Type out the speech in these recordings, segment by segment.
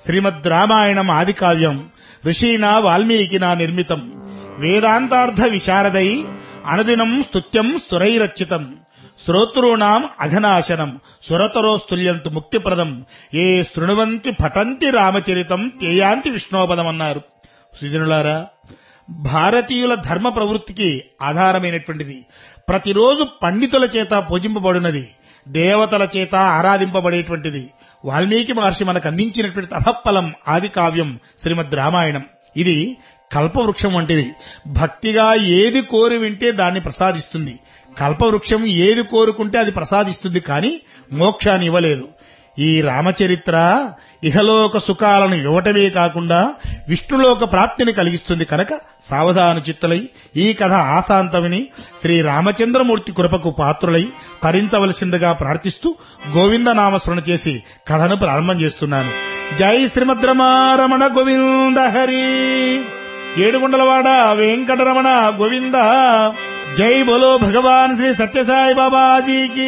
శ్రీమద్ రామాయణం ఆది కావ్యం ఋషీనా వాల్మీకినా నిర్మితం వేదాంతార్థ విశారదై అనుదినం స్తుత్యం స్తురైరచితం శ్రోతృణాం అఘనాశనం సురతరోస్తుల్యంతు ముక్తిప్రదం ఏ శృణువంతి పఠంతి రామచరితం తేయాంతి విష్ణోపదం అన్నారు సుజనులారా భారతీయుల ధర్మ ప్రవృత్తికి ఆధారమైనటువంటిది ప్రతిరోజు పండితుల చేత పూజింపబడినది దేవతల చేత ఆరాధింపబడేటువంటిది వాల్మీకి మహర్షి మనకు అందించినటువంటి తపఫలం ఆది కావ్యం శ్రీమద్ రామాయణం ఇది కల్పవృక్షం వంటిది భక్తిగా ఏది కోరి వింటే దాన్ని ప్రసాదిస్తుంది కల్పవృక్షం ఏది కోరుకుంటే అది ప్రసాదిస్తుంది కానీ మోక్షాన్ని ఇవ్వలేదు ఈ రామచరిత్ర ఇహలోక సుఖాలను ఇవ్వటమే కాకుండా విష్ణులోక ప్రాప్తిని కలిగిస్తుంది కనుక సావధాన చిత్తులై ఈ కథ ఆశాంతమిని శ్రీ రామచంద్రమూర్తి కృపకు పాత్రులై తరించవలసిందిగా ప్రార్థిస్తూ గోవింద నామస్మరణ చేసి కథను ప్రారంభం చేస్తున్నాను జై శ్రీమద్రమారమణ గోవింద హరి ఏడుగుండలవాడ వెంకటరమణ గోవింద జై బోలో భగవాన్ శ్రీ సత్యసాయి బాబాజీకి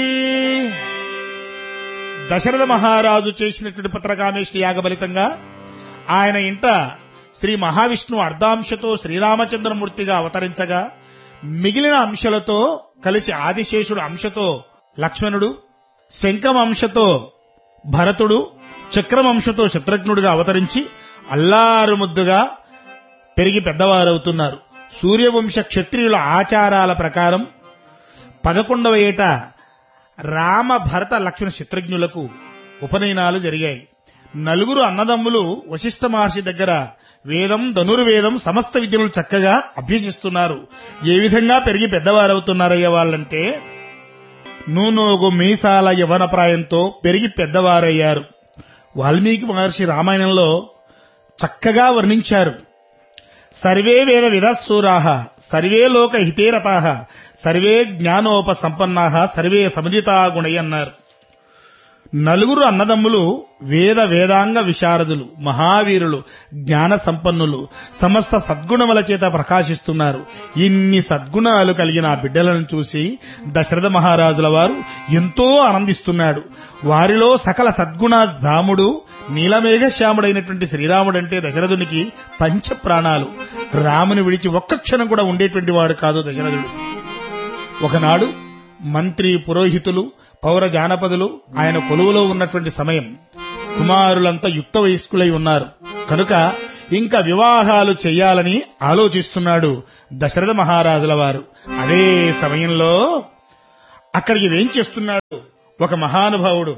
దశరథ మహారాజు చేసినటువంటి పత్రకామేష్టి యాగ ఫలితంగా ఆయన ఇంట శ్రీ మహావిష్ణువు అర్ధాంశతో శ్రీరామచంద్రమూర్తిగా అవతరించగా మిగిలిన అంశలతో కలిసి ఆదిశేషుడు అంశతో లక్ష్మణుడు శంఖం అంశతో భరతుడు చక్రం అంశతో శత్రుఘ్నుడుగా అవతరించి అల్లారు ముద్దుగా పెరిగి పెద్దవారవుతున్నారు సూర్యవంశ క్షత్రియుల ఆచారాల ప్రకారం పదకొండవ ఏట రామ భరత లక్ష్మణ శత్రుఘ్నులకు ఉపనయనాలు జరిగాయి నలుగురు అన్నదమ్ములు వశిష్ఠ మహర్షి దగ్గర వేదం ధనుర్వేదం సమస్త విద్యలు చక్కగా అభ్యసిస్తున్నారు ఏ విధంగా పెరిగి పెద్దవారవుతున్నారయ్య వాళ్ళంటే నూనోగు మీసాల యవనప్రాయంతో పెరిగి పెద్దవారయ్యారు వాల్మీకి మహర్షి రామాయణంలో చక్కగా వర్ణించారు సర్వే వేద విదస్సూరాహ సర్వే లోక హితేరతాహ సర్వే జ్ఞానోప సంపన్నాహ సర్వే సముదితా గుణయ్య అన్నారు నలుగురు అన్నదమ్ములు వేద వేదాంగ విశారదులు మహావీరులు జ్ఞాన సంపన్నులు సమస్త సద్గుణముల చేత ప్రకాశిస్తున్నారు ఇన్ని సద్గుణాలు కలిగిన ఆ బిడ్డలను చూసి దశరథ మహారాజుల వారు ఎంతో ఆనందిస్తున్నాడు వారిలో సకల సద్గుణ ధాముడు నీలమేఘ శ్యాముడైనటువంటి శ్రీరాముడంటే దశరథునికి పంచ ప్రాణాలు రాముని విడిచి ఒక్క క్షణం కూడా ఉండేటువంటి వాడు కాదు దశరథుడు ఒకనాడు మంత్రి పురోహితులు పౌర జానపదులు ఆయన కొలువులో ఉన్నటువంటి సమయం కుమారులంతా యుక్త వయస్కులై ఉన్నారు కనుక ఇంకా వివాహాలు చెయ్యాలని ఆలోచిస్తున్నాడు దశరథ మహారాజుల వారు అదే సమయంలో అక్కడికి ఏం చేస్తున్నాడు ఒక మహానుభావుడు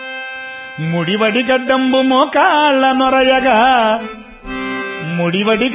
ముడివడి గడ్డంబు మోకాళ్ళ నొరయగా ముడివడి